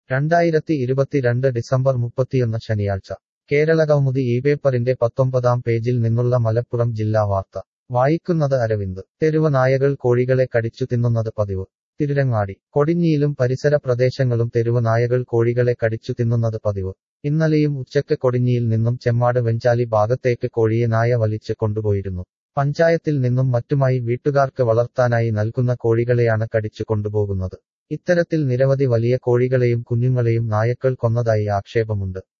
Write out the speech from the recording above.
രണ്ടായിരത്തി ഇരുപത്തിരണ്ട് ഡിസംബർ മുപ്പത്തിയൊന്ന് ശനിയാഴ്ച കേരളകൗമുദി ഈ പേപ്പറിന്റെ പത്തൊമ്പതാം പേജിൽ നിന്നുള്ള മലപ്പുറം ജില്ലാ വാർത്ത വായിക്കുന്നത് അരവിന്ദ് തെരുവ് നായകൾ കോഴികളെ കടിച്ചു തിന്നുന്നത് പതിവ് തിരുരങ്ങാടി കൊടിഞ്ഞിയിലും പരിസര പ്രദേശങ്ങളും തെരുവ് നായകൾ കോഴികളെ കടിച്ചു തിന്നുന്നത് പതിവ് ഇന്നലെയും ഉച്ചക്ക് കൊടിഞ്ഞിയിൽ നിന്നും ചെമ്മാട് വെഞ്ചാലി ഭാഗത്തേക്ക് കോഴിയെ നായ വലിച്ച് കൊണ്ടുപോയിരുന്നു പഞ്ചായത്തിൽ നിന്നും മറ്റുമായി വീട്ടുകാർക്ക് വളർത്താനായി നൽകുന്ന കോഴികളെയാണ് കടിച്ചു കൊണ്ടുപോകുന്നത് ഇത്തരത്തിൽ നിരവധി വലിയ കോഴികളെയും കുഞ്ഞുങ്ങളെയും നായക്കൾ കൊന്നതായി ആക്ഷേപമുണ്ട്